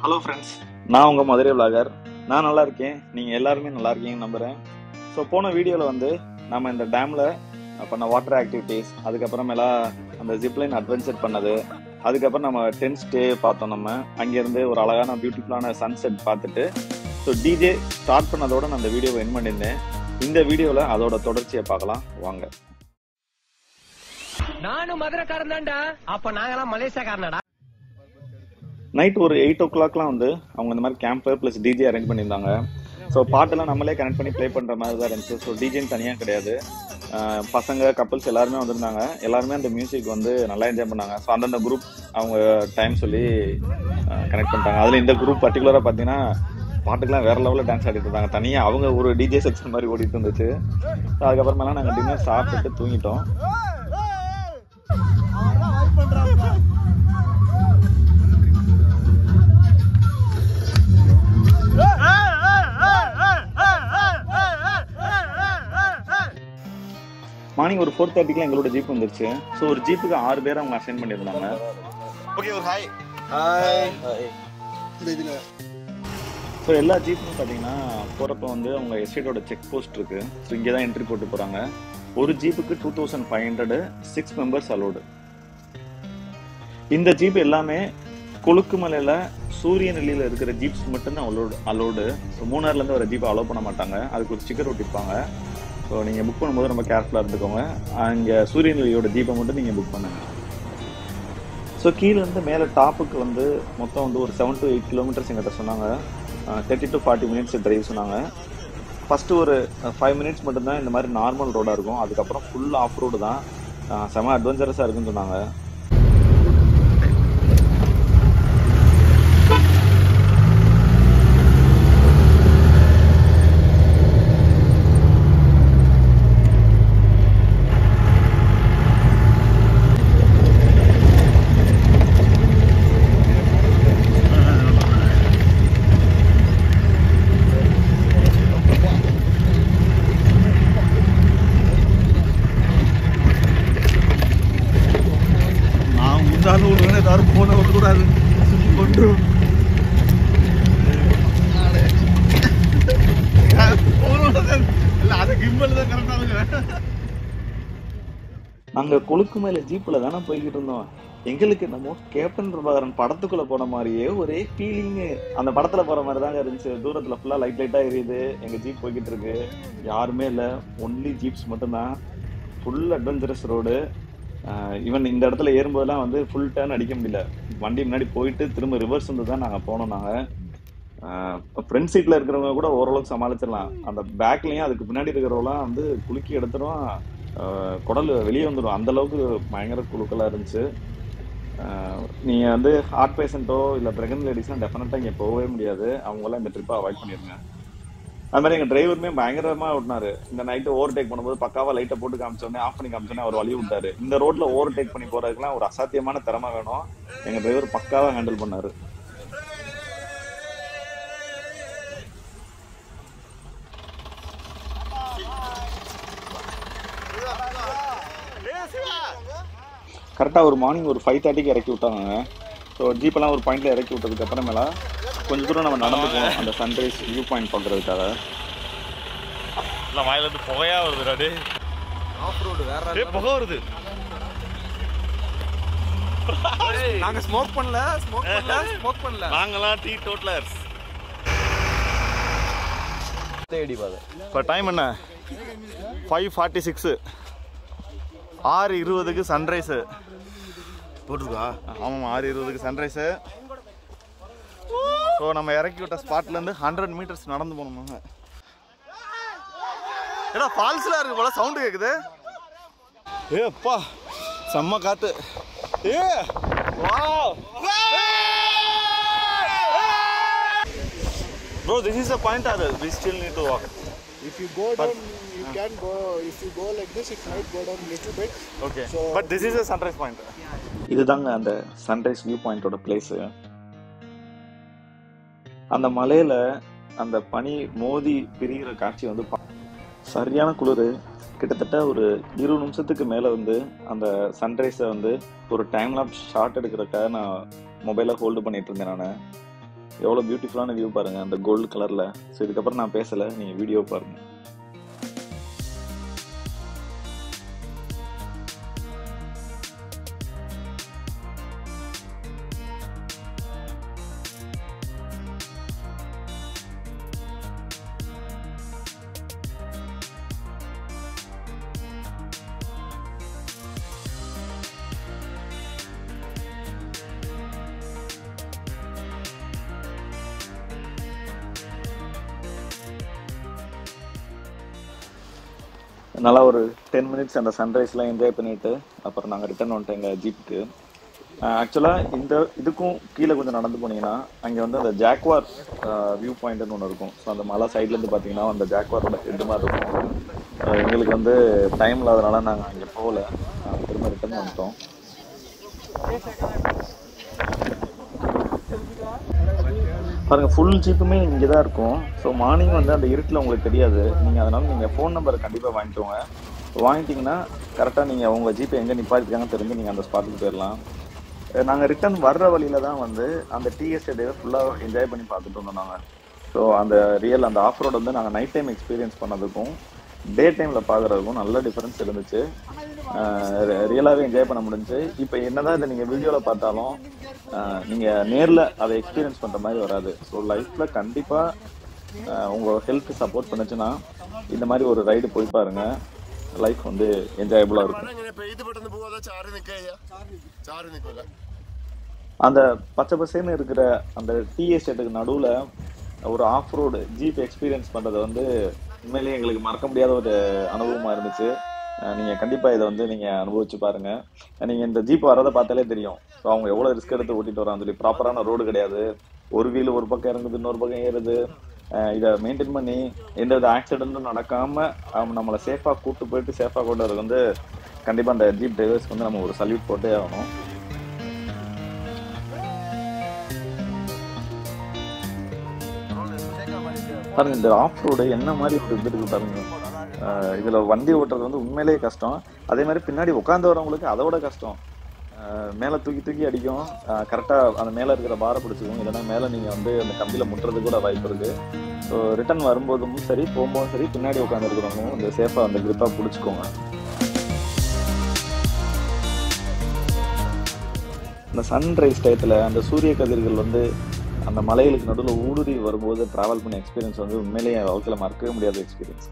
Hello friends நான் உங்கள் Madurai vlogger நான் நல்லா இருக்கேன் நீங்கள் எல்லாருமே நல்லா இருக்கீங்கன்னு நம்புகிறேன் ஸோ போன வீடியோவில் வந்து நம்ம இந்த டேமில் பண்ண வாட்டர் ஆக்டிவிட்டீஸ் அதுக்கப்புறமேலா அந்த ஜிப்லைன் அட்வென்ச்சர் பண்ணது அதுக்கப்புறம் நம்ம டென்த் ஸ்டே பார்த்தோம் நம்ம அங்கேருந்து ஒரு அழகான பியூட்டிஃபுல்லான சன்செட் பார்த்துட்டு ஸோ டிஜே ஸ்டார்ட் பண்ணதோட நான் அந்த வீடியோவை என் பண்ணியிருந்தேன் இந்த வீடியோவில் அதோட தொடர்ச்சியை பார்க்கலாம் வாங்க நானும் மதுரைக்காரன் தான்டா அப்ப நாங்கெல்லாம் மலேசியாக்காரனடா நைட் ஒரு எயிட் ஓ கிளாக்லாம் வந்து அவங்க இந்த மாதிரி கேம்ப் ப்ளஸ் டிஜே அரேஞ்ச் பண்ணியிருந்தாங்க ஸோ பாட்டெல்லாம் நம்மளே கனெக்ட் பண்ணி ப்ளே பண்ணுற மாதிரி தான் இருந்துச்சு ஸோ டிஜேன்னு தனியாக கிடையாது ஆஹ் பசங்க கப்பல்ஸ் எல்லாருமே வந்திருந்தாங்க எல்லாருமே அந்த மியூசிக் வந்து நல்லா என்ஜாய் பண்ணாங்க ஸோ அந்தந்த குரூப் அவங்க டைம் சொல்லி கனெக்ட் பண்ணிட்டாங்க அதில் இந்த குரூப் பர்டிகுலராக பார்த்தீங்கன்னா பாட்டுக்கெல்லாம் வேற லெவலில் டான்ஸ் ஆடிட்டு இருந்தாங்க தனியாக அவங்க ஒரு டிஜே செக்ஷன் மாதிரி ஓடிட்டு இருந்துச்சு ஸோ அதுக்கப்புறமேலாம் நாங்கள் டின்னர் சாப்பிட்டுட்டு தூங்கிட்டோம் மார்னிங் ஒரு ஃபோர் தேர்ட்டிக்குலாம் எங்களோட ஜீப் வந்துருச்சு ஸோ ஒரு ஜீப்புக்கு ஆறு பேர் அவங்க அசைன் பண்ணியிருந்தாங்க ஓகே ஒரு ஹாய் ஸோ எல்லா ஜீப்புமே பார்த்தீங்கன்னா போகிறப்ப வந்து அவங்க எஸ்டேட்டோட செக் போஸ்ட் இருக்கு ஸோ இங்கே தான் என்ட்ரி போட்டு போகிறாங்க ஒரு ஜீப்புக்கு two thousand five hundred six members அலோடு இந்த ஜீப் எல்லாமே கொழுக்குமலையில் சூரிய நிலையில் இருக்கிற ஜீப்ஸ் மட்டும்தான் அலோடு அலோடு ஸோ மூணாறுலேருந்து வர ஜீப்பை அலோவ் பண்ண மாட்டாங்க அதுக்கு ஒரு ஸ்டிக்கர் ஒட்டிப்பாங்க ஸோ நீங்கள் புக் பண்ணும்போது ரொம்ப கேர்ஃபுல்லாக இருந்துக்கோங்க அங்கே சூரிய நிலையோட ஜீப்பை மட்டும் நீங்கள் புக் பண்ணுங்க ஸோ கீழேருந்து மேலே டாப்புக்கு வந்து மொத்தம் வந்து ஒரு செவன் டு எயிட் கிலோமீட்டர்ஸ் எங்கிட்ட சொன்னாங்க thirty to forty minutes drive சொன்னாங்க ஃபஸ்ட்டு ஒரு ஃபைவ் மினிட்ஸ் மட்டும்தான் இந்த மாதிரி நார்மல் ரோடாக இருக்கும் அதுக்கப்புறம் ஃபுல் ஆஃப் ரோடு தான் அஹ் செம அட்வென்ச்சரஸாக இருக்குன்னு சொன்னாங்க நான் முந்தாலும் விடுவேன் ஏதாவது போன விடக்கூடாது சுற்றி கொண்டு இல்லை அது கிம்பல் தான் கரெக்டாக நாங்கள் கொழுக்கு மேலே ஜீப்பில் தானே போய்கிட்டு இருந்தோம் எங்களுக்கு என்னமோ கேப்டன் பிரபாகரன் படத்துக்குள்ள போன மாதிரியே ஒரே ஃபீலிங்கு அந்த படத்துல போற மாதிரி தாங்க இருந்துச்சு தூரத்துல ஃபுல்லா லைட் லைட்டா எரியுது எங்க ஜீப் போய்கிட்டு இருக்கு யாருமே இல்லை ஒன்லி ஜீப்ஸ் மட்டும்தான் ஃபுல் அட்வென்ச்சரஸ் ரோடு ஈவன் இந்த இடத்துல ஏறும்போதெல்லாம் வந்து ஃபுல் டேர்ன் அடிக்க முடியல வண்டி முன்னாடி போயிட்டு திரும்ப ரிவர்ஸ் வந்து தான் நாங்கள் போனோம் நாங்கள் ஃப்ரண்ட் சீட்ல இருக்கிறவங்க கூட ஓரளவுக்கு சமாளிச்சிடலாம் அந்த பேக்லயும் அதுக்கு பின்னாடி இருக்கிறவங்களாம் வந்து குலுக்கி எடுத்துரும் ஆஹ் குடல் வெளியே வந்துடும் அந்த அளவுக்கு பயங்கர குழுக்களாக இருந்துச்சு ஆஹ் நீங்க வந்து ஹார்ட் பேஷண்ட்டோ இல்லை பிரெக்னன்ட் லேடிஸ்லாம் டெஃபினட்டாக இங்கே போகவே முடியாது அவங்களாம் இந்த ட்ரிப்பை அவாய்ட் பண்ணிருங்க அது மாதிரி எங்கள் டிரைவருமே பயங்கரமா ஓட்டினாரு இந்த நைட்டு ஓவர் டேக் பண்ணும்போது பக்காவா லைட்டை போட்டு காமிச்சோடனே ஆஃப் பண்ணி காமிச்சோடனே அவர் வழி விட்டாரு இந்த ரோட்ல ஓவர் டேக் பண்ணி போறதுக்குலாம் ஒரு அசாத்தியமான திறமை வேணும் எங்க டிரைவர் பக்காவா ஹேண்டில் பண்ணாரு கரெக்டாக ஒரு மார்னிங் ஒரு ஃபைவ் தேர்ட்டிக்கு இறக்கி விட்டாங்க ஸோ ஜீப்பெல்லாம் ஒரு பாயிண்ட்ல இறக்கி விட்டதுக்கு அப்புறமேல கொஞ்சம் தூரம் நம்ம நடந்து போனோம் அந்த சன்ரைஸ் வியூ பாயிண்ட் பார்க்கறதுக்காக இல்லை வாயில இருந்து புகையா வருது ராடு ஆஃப் ரோடு வேற ஏ புகை வருது நாங்க ஸ்மோக் பண்ணல ஸ்மோக் பண்ணல ஸ்மோக் பண்ணல நாங்களாம் டீ டோட்லர்ஸ் தேடி பாரு இப்போ டைம் என்ன ஃபைவ் ஃபார்ட்டி சிக்ஸு ஆறு இருபதுக்கு சன்ரைஸு போட்டிருக்கா ஆமாம் ஆறு இருபதுக்கு சன்ரைஸு ஸோ நம்ம இறக்கி விட்ட ஸ்பாட்லேருந்து ஹண்ட்ரட் மீட்டர்ஸ் நடந்து போகணுமாங்க ஏடா ஃபால்ஸ்லாம் இருக்கு போல சவுண்டு கேட்குது ஏ அப்பா செம்ம காத்து ஏ bro this is a point are we still need to walk If you go down, you can go. If you go like this, it might go down little bit. Okay So- but this is a sunrise point இதுதாங்க அந்த sunrise view பாயிண்டோட place அந்த மலையில அந்த பனி மோதி பிரிகிற காட்சி வந்து பா- சரியான குளிர் கிட்டத்தட்ட ஒரு இருபது நிமிஷத்துக்கு மேலே வந்து அந்த சன்ரைஸை வந்து ஒரு டைம் லாப் ஷாட் எடுக்கிறதுக்காக நான் மொபைலை ஹோல்டு பண்ணிட்டு இருந்தேன் நான் எவ்வளோ பியூட்டிஃபுல்லான வியூ பாருங்க அந்த கோல்டு கலர்ல ஸோ இதுக்கப்புறம் நான் பேசல நீங்க வீடியோ பாருங்க நல்லா ஒரு டென் மினிட்ஸ் அந்த சன்ரைஸ்லாம் என்ஜாய் பண்ணிட்டு அப்புறம் நாங்கள் ரிட்டர்ன் வந்துட்டோம் எங்கள் ஜீப்புக்கு ஆக்சுவலாக இந்த இதுக்கும் கீழே கொஞ்சம் நடந்து போனீங்கன்னா அங்கே வந்து அந்த ஜாக்வார் வியூ பாயிண்ட்னு ஒன்று இருக்கும் ஸோ அந்த மலை சைட்லேருந்து பார்த்தீங்கன்னா அந்த ஜாக்வாரோட ஹெட் மாதிரி இருக்கும் அஹ் எங்களுக்கு வந்து டைம் இல்லாதனால நாங்கள் அங்கே போகல அஹ் திரும்ப ரிட்டர்ன் வந்துட்டோம் பாருங்க ஃபுல் ஜீப்புமே இங்கே தான் இருக்கும் ஸோ மார்னிங் வந்து அந்த இருட்டில் உங்களுக்கு தெரியாது நீங்கள் அதனால நீங்கள் ஃபோன் நம்பர் கண்டிப்பாக வாங்கிக்கோங்க வாங்கிட்டீங்கன்னா கரெக்டாக நீங்கள் உங்கள் ஜீப்பை எங்கே நிப்பாட்டிருக்காங்கன்னு தெரிஞ்சு நீங்கள் அந்த ஸ்பாட்டுக்கு போயிடலாம் நாங்கள் ரிட்டர்ன் வர்ற வழியில தான் வந்து அந்த டி எஸ்டேட்டை ஃபுல்லாக என்ஜாய் பண்ணி பார்த்துட்டு இருந்தோம் நாங்கள் ஸோ அந்த ரியல் அந்த ஆஃப் ரோட் வந்து நாங்கள் நைட் டைம் எக்ஸ்பீரியன்ஸ் பண்ணதுக்கும் டே டைமில் பார்க்குறதுக்கும் நல்ல டிஃபரன்ஸ் இருந்துச்சு ரியலாகவே என்ஜாய் பண்ண முடிஞ்சுச்சு இப்போ என்னதான் இதை நீங்கள் வீடியோவில் பார்த்தாலும் ஆஹ் நீங்க நேர்ல அதை எக்ஸ்பீரியன்ஸ் பண்ற மாதிரி வராது ஸோ லைஃப்ல கண்டிப்பா ஆஹ் உங்க ஹெல்த் சப்போர்ட் பண்ணுச்சுன்னா இந்த மாதிரி ஒரு ரைடு போய் பாருங்க லைஃப் வந்து என்ஜாயபுளா இருக்கும் എങ്ങനെ പെയ്ത് പെട്ടെന്ന് പോവാതെ ചാറി നിൽക്കുക ചാറി നിൽക്കില്ല அந்த பச்சை பசேன்னு இருக்கிற அந்த டீ எஸ்டேட்டுக்கு நடுவுல ஒரு ஆஃப் ரோடு ஜீப் எக்ஸ்பீரியன்ஸ் பண்றது வந்து உண்மையிலேயே எங்களுக்கு மறக்க முடியாத ஒரு அனுபவமா இருந்துச்சு அஹ் நீங்க கண்டிப்பா இதை வந்து நீங்க அனுபவிச்சு பாருங்க நீங்க இந்த ஜீப் வரதை பார்த்தாலே தெரியும் ஸோ அவங்க எவ்வளவு ரிஸ்க் எடுத்து ஓட்டிட்டு வராங்க சொல்லி ப்ராப்பரான ரோடு கிடையாது ஒரு வீல் ஒரு பக்கம் இறங்குது இன்னொரு பக்கம் ஏறுது அஹ் இதை மெயின்டைன் பண்ணி எந்த வித ஆக்சிடென்ட்டும் நடக்காம அவங்க நம்மளை சேஃபா கூட்டு போயிட்டு சேஃபா கொண்டு வரது வந்து கண்டிப்பா அந்த ஜீப் டிரைவர்ஸ்க்கு வந்து நம்ம ஒரு சல்யூட் போட்டே ஆகணும் பாருங்க இந்த ஆஃப் ரோடு என்ன மாதிரி ஒரு இது இருக்கு பாருங்க அஹ் இதுல வண்டி ஓட்டுறது வந்து உண்மையிலேயே கஷ்டம் அதே மாதிரி பின்னாடி உட்காந்து வரவங்களுக்கு அதோட கஷ்டம் அஹ் மேல தூக்கி தூக்கி அடிக்கும் கரெக்டா அந்த மேல இருக்கிற பாரை பிடிச்சிக்கும் இல்லைன்னா மேல நீங்க வந்து அந்த கம்பியில முட்டுறது கூட வாய்ப்பு இருக்கு ஸோ ரிட்டர்ன் வரும்போதும் சரி போகும்போதும் சரி பின்னாடி உட்காந்து இருக்கிறவங்க அந்த சேஃபா அந்த கிரிப்பா பிடிச்சிக்கோங்க அந்த சன்ரைஸ் டயத்தில் அந்த சூரிய கதிர்கள் வந்து அந்த மலைகளுக்கு நடுவில் ஊடுருவி வரும்போது டிராவல் பண்ண எக்ஸ்பீரியன்ஸ் வந்து உண்மையிலேயே என் வாழ்க்கையில் மறக்கவே முடியாத எக்ஸ்பீரியன்ஸ்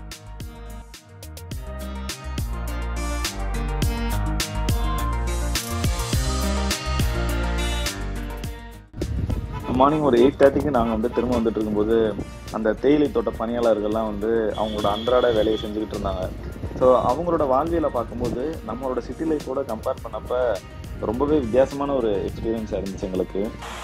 மார்னிங் ஒரு எயிட் தேர்ட்டிக்கு நாங்கள் வந்து திரும்ப வந்துட்டு இருக்கும்போது அந்த தேயிலை தோட்ட பணியாளர்கள்லாம் வந்து அவங்களோட அன்றாட வேலையை செஞ்சுக்கிட்டு இருந்தாங்க ஸோ அவங்களோட வாழ்வியலை பார்க்கும்போது நம்மளோட சிட்டி லைஃபோட கம்பேர் பண்ணப்ப ரொம்பவே வித்தியாசமான ஒரு எக்ஸ்பீரியன்ஸாக இருந்துச்சு எங்களுக்கு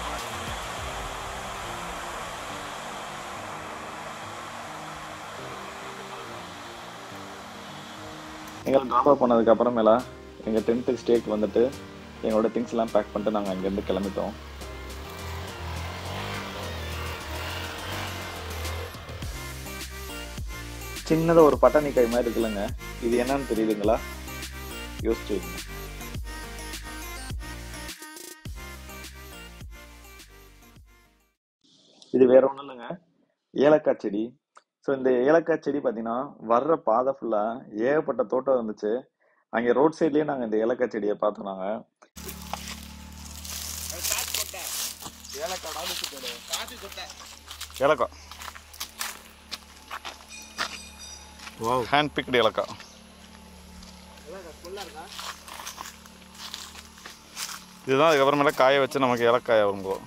எங்களை ட்ராப் அப் பண்ணதுக்கு அப்புறமேல எங்கள் டென்த்து ஸ்டேக்கு வந்துட்டு எங்களோட திங்ஸ் எல்லாம் பேக் பண்ணிட்டு நாங்கள் அங்கேருந்து கிளம்பிட்டோம் சின்னதாக ஒரு பட்டாணி காய் மாதிரி இருக்குல்லங்க இது என்னன்னு தெரியுதுங்களா யோசிச்சு வைங்க. இது வேற ஒன்றும் இல்லைங்க ஏலக்காய் செடி ஸோ இந்த ஏலக்காய் செடி பார்த்தீங்கன்னா வர்ற பாதை ஃபுல்லாக ஏகப்பட்ட தோட்டம் இருந்துச்சு அங்கே ரோட் சைட்லேயே நாங்கள் இந்த ஏலக்காய் செடியை பார்த்தோம் நாங்கள் ஏலக்காய் ஹேண்ட் பிக்டு ஏலக்காய் இதுதான் அதுக்கப்புறமேல காய வச்சு நமக்கு ஏலக்காய் வரும் போது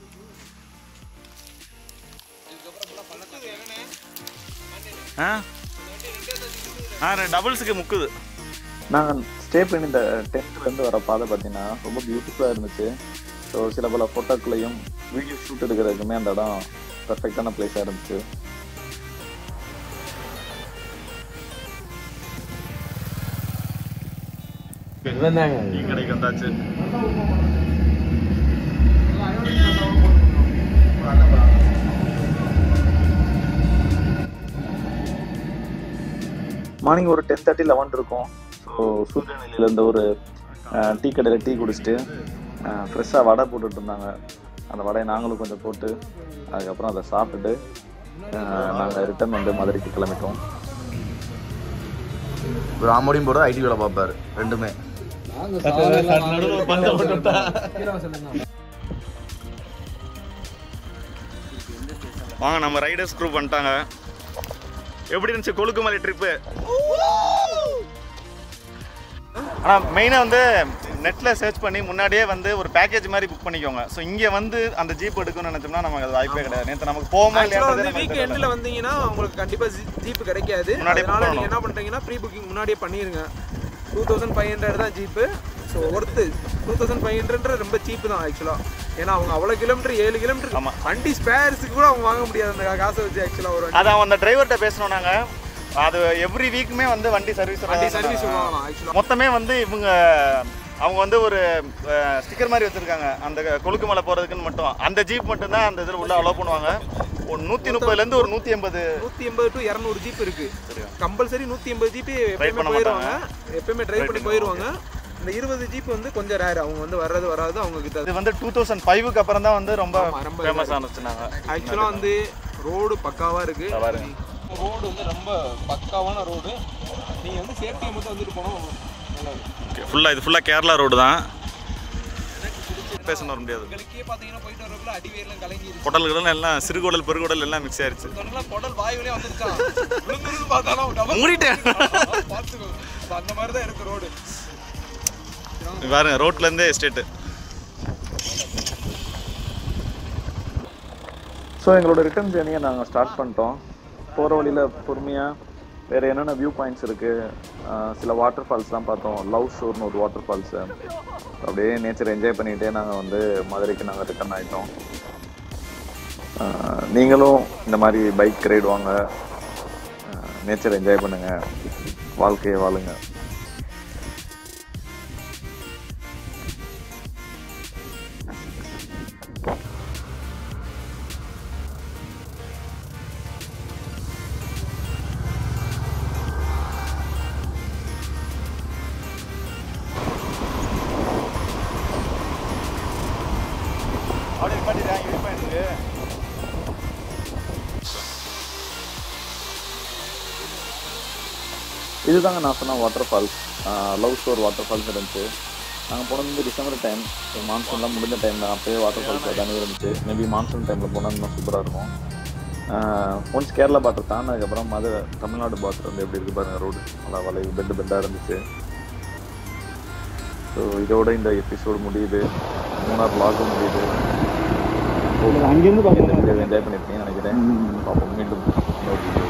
ஆ ஆ டபுள்ஸுக்கு முக்குது நாங்கள் ஸ்டே பண்ணி இந்த டென்த்லேருந்து வர பாதை பார்த்தீங்கன்னா ரொம்ப பியூட்டிஃபுல்லாக இருந்துச்சு ஸோ சில பல ஃபோட்டோக்களையும் வீடியோ ஷூட் எடுக்கிறதுக்குமே அந்த இடம் பர்ஃபெக்டான பிளேஸாக இருந்துச்சு டீ கடைக்கு வந்தாச்சு மார்னிங் ஒரு டென் தேர்ட்டி லெவன் இருக்கும் ஸோ சூரியநிலையில் இருந்த ஒரு டீ கடையில் டீ குடிச்சிட்டு ஃப்ரெஷ்ஷாக வடை போட்டுட்டு இருந்தாங்க அந்த வடையை நாங்களும் கொஞ்சம் போட்டு அதுக்கப்புறம் அதை சாப்பிட்டுட்டு நாங்கள் ரிட்டர்ன் வந்து மதுரைக்கு கிளம்பிட்டோம் ஒரு ஆமோடியும் போடுறது ஐடி வேலை பார்ப்பாரு ரெண்டுமே வாங்க நம்ம ரைடர்ஸ் குரூப் வந்துட்டாங்க எப்படி இருந்துச்சு கொழுக்குமலை ட்ரிப்பு ஆனால் மெயினாக வந்து நெட்டில் சர்ச் பண்ணி முன்னாடியே வந்து ஒரு பேக்கேஜ் மாதிரி புக் பண்ணிக்கோங்க ஸோ இங்கே வந்து அந்த ஜீப் எடுக்கணும்னு நினச்சோம்னா நமக்கு அது வாய்ப்பே கிடையாது நேற்று நமக்கு போகுமா ஆக்சுவலா வந்து இல்லையா வீக் எண்ட்ல வந்தீங்கன்னா உங்களுக்கு கண்டிப்பா ஜீப் கிடைக்காது முன்னாடியே அதனால book நீங்க என்ன பண்றீங்கன்னா ப்ரீ புக்கிங் முன்னாடியே பண்ணிருங்க டூ தௌசண்ட் ஃபைவ் ஹண்ட்ரட் தான் jeep so worth two thousand five hundred ரொம்ப சீப்பு தான் ஆக்சுவலா ஏன்னா அவங்க அவ்வளோ கிலோமீட்டர் ஏழு கிலோமீட்டர் ஆமா. வண்டி ஸ்பேர்ஸுக்கு கூட அவங்க வாங்க முடியாது அந்த காசை வச்சு ஆக்சுவலா ஒரு வண்டி அதான் அந்த டிரைவர்கிட்ட பேசணும் நாங்கள் அது எவ்ரி வீக்குமே வந்து வண்டி சர்வீஸ் வண்டி சர்வீஸ் வாங்கலாம் ஆக்சுவலா மொத்தமே வந்து இவங்க அவங்க வந்து ஒரு ஸ்டிக்கர் மாதிரி வச்சிருக்காங்க அந்த கொழுக்கு மலை போறதுக்குன்னு மட்டும் அந்த ஜீப் மட்டும் தான் அந்த இதில் உள்ள அலோவ் பண்ணுவாங்க ஒரு நூற்றி முப்பதுலேருந்து ஒரு நூற்றி எண்பது நூத்தி எண்பது டு இரநூறு ஜீப் இருக்கு கம்பல்சரி நூத்தி எண்பது ஜீப் எப்பயுமே பண்ண போயிருவாங்க எப்பயுமே டிரைவ் பண்ணி போயிருவாங்க இந்த இருபது ஜீப் வந்து கொஞ்சம் ரேர் அவங்க வந்து வர்றது வராது அவங்க கிட்ட இது வந்து டூ தௌசண்ட் ஃபைவுக்கு அப்புறம் தான் வந்து ரொம்ப ஆமா, ரொம்ப ஃபேமஸ் ஆனிச்சுனாங்க ஆக்சுவலா வந்து ரோடு பக்காவா இருக்கு இதோ பாருங்க. ரோடு வந்து ரொம்ப பக்காவான ரோடு நீங்க வந்து சேஃப்டியை மட்டும் வந்துட்டு போனோம் நல்லா இருக்கும் ஃபுல்லாக இது ஃபுல்லாக கேரளா ரோடு தான் பேசணும் வர முடியாது உங்களுக்கே பாத்தீங்கன்னா போயிட்டு வரக்குள்ள அடிவேர்லாம் கலங்கிருச்சு குடல் குடல் எல்லாம் சிறுகுடல் பெருகுடல் எல்லாம் மிக்ஸ் ஆயிருச்சு சொன்னா குடல் வாயுவிலே வந்துருச்சான் விழுந்துருந்து பார்த்தாலும் டபுள் மூடிட்டேன் பார்த்துக்கோ அந்த மாதிரி தான் இருக்கு ரோடு பாருங்க ரோட்லேருந்தே எஸ்டேட்டு ஸோ எங்களோட ரிட்டர்ன் ஜேர்னியை நாங்கள் ஸ்டார்ட் பண்ணிட்டோம் போகிற வழியில் பொறுமையாக வேறு என்னென்ன வியூ பாயிண்ட்ஸ் இருக்குது சில வாட்டர் ஃபால்ஸ்லாம் பார்த்தோம் லவ் ஷோர்னு ஒரு வாட்டர் ஃபால்ஸு அப்படியே நேச்சர் என்ஜாய் பண்ணிக்கிட்டே நாங்கள் வந்து மதுரைக்கு நாங்கள் ரிட்டர்ன் ஆகிட்டோம் நீங்களும் இந்த மாதிரி பைக் ரைடு வாங்க நேச்சர் என்ஜாய் பண்ணுங்கள் வாழ்க்கையை வாழுங்க அப்படியே பண்ணிடுறேன் இது பண்ணிட்டு இதுதாங்க நான் சொன்ன water falls love shore water falls இருந்துச்சு நாங்கள் போனது வந்து டிசம்பர் டைம் ஸோ மான்சூன்லாம் முடிஞ்ச டைம் தான் அப்போயே வாட்டர் ஃபால்ஸ் தண்ணி இருந்துச்சு மேபி மான்சூன் டைமில் போனால் இன்னும் சூப்பராக இருக்கும் ஒன்ஸ் கேரளா பார்டர் தானதுக்கப்புறம் மது தமிழ்நாடு பார்டர் வந்து எப்படி இருக்கு பாருங்க ரோடு நல்லா வளைவு பெண்டு பெண்டாக இருந்துச்சு ஸோ இதோட இந்த எபிசோடு முடியுது மூணார் vlog-ம் முடியுது அங்கேருந்து என்ஜாய் பண்ணியிருக்கீங்கன்னு நினைக்கிறேன் பார்ப்போம் மீண்டும் இன்னொரு video.